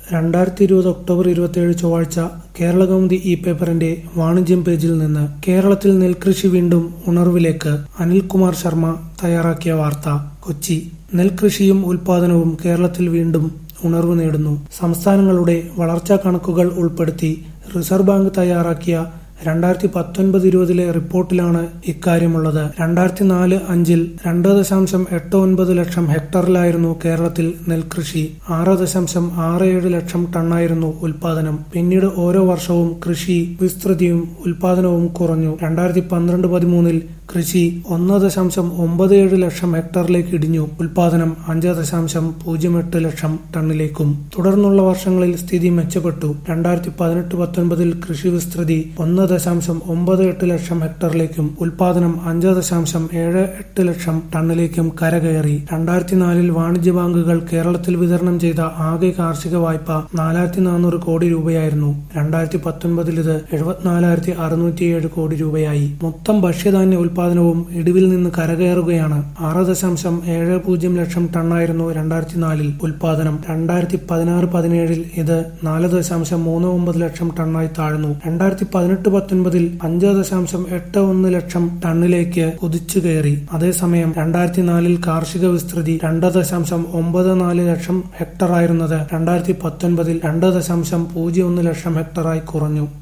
രണ്ടായിരത്തി ഇരുപത് ഒക്ടോബർ ഇരുപത്തിയേഴ് ചൊവ്വാഴ്ച കേരളകൗമുദി ഇ പേപ്പറിന്റെ വാണിജ്യം പേജിൽ നിന്ന് കേരളത്തിൽ നെൽകൃഷി വീണ്ടും ഉണർവിലേക്ക് അനിൽകുമാർ ശർമ്മ തയ്യാറാക്കിയ വാർത്ത കൊച്ചി നെൽകൃഷിയും ഉൽപാദനവും കേരളത്തിൽ വീണ്ടും ഉണർവ് നേടുന്നു സംസ്ഥാനങ്ങളുടെ വളർച്ചാ കണക്കുകൾ ഉൾപ്പെടുത്തി റിസർവ് ബാങ്ക് തയ്യാറാക്കിയ രണ്ടായിരത്തി പത്തൊൻപത് ഇരുപതിലെ റിപ്പോർട്ടിലാണ് ഇക്കാര്യമുള്ളത് രണ്ടായിരത്തി നാല് അഞ്ചിൽ രണ്ട് ദശാംശം എട്ട് ഒൻപത് ലക്ഷം ഹെക്ടറിലായിരുന്നു കേരളത്തിൽ നെൽകൃഷി ആറ് ദശാംശം ആറ് ഏഴ് ലക്ഷം ടണ്ണായിരുന്നു ഉൽപാദനം പിന്നീട് ഓരോ വർഷവും കൃഷി വിസ്തൃതിയും ഉൽപാദനവും കുറഞ്ഞു രണ്ടായിരത്തി പന്ത്രണ്ട് പതിമൂന്നിൽ കൃഷി ഒന്ന് ദശാംശം ഒമ്പത് ഏഴ് ലക്ഷം ഹെക്ടറിലേക്ക് ഇടിഞ്ഞു ഉൽപാദനം അഞ്ച് ദശാംശം പൂജ്യം എട്ട് ലക്ഷം ടണ്ണിലേക്കും തുടർന്നുള്ള വർഷങ്ങളിൽ സ്ഥിതി മെച്ചപ്പെട്ടു രണ്ടായിരത്തി പതിനെട്ട് പത്തൊൻപതിൽ കൃഷി വിസ്തൃതി ഒന്ന് ദശാംശം ഒമ്പത് എട്ട് ലക്ഷം ഹെക്ടറിലേക്കും ഉൽപാദനം അഞ്ച് ദശാംശം ഏഴ് എട്ട് ലക്ഷം ടണ്ണിലേക്കും കരകയറി രണ്ടായിരത്തി നാലിൽ വാണിജ്യ ബാങ്കുകൾ കേരളത്തിൽ വിതരണം ചെയ്ത ആകെ കാർഷിക വായ്പ നാലായിരത്തി നാനൂറ് കോടി രൂപയായിരുന്നു രണ്ടായിരത്തി പത്തൊൻപതിൽ ഇത് എഴുപത്തിനാലായിരത്തി അറുന്നൂറ്റിയേഴ് കോടി രൂപയായി മൊത്തം ഭക്ഷ്യധാന്യ ഉൽപാദനവും ഇടിവിൽ നിന്ന് കരകയറുകയാണ് ആറ് ദശാംശം ഏഴ് പൂജ്യം ലക്ഷം ടണ്ണായിരുന്നു രണ്ടായിരത്തി നാലിൽ ഉൽപാദനം രണ്ടായിരത്തി പതിനാറ് പതിനേഴിൽ ഇത് നാല് ദശാംശം മൂന്ന് ഒമ്പത് ലക്ഷം ടണ്ണായി താഴ്ന്നു രണ്ടായിരത്തി പതിനെട്ട് പത്തൊൻപതിൽ അഞ്ച് ദശാംശം എട്ട് ഒന്ന് ലക്ഷം ടണ്ണിലേക്ക് കുതിച്ചു കയറി അതേസമയം രണ്ടായിരത്തി നാലിൽ കാർഷിക വിസ്തൃതി രണ്ട് ദശാംശം ഒമ്പത് നാല് ലക്ഷം ഹെക്ടറായിരുന്നത് രണ്ടായിരത്തി പത്തൊൻപതിൽ രണ്ട് ദശാംശം പൂജ്യം ഒന്ന് ലക്ഷം ഹെക്ടറായി കുറഞ്ഞു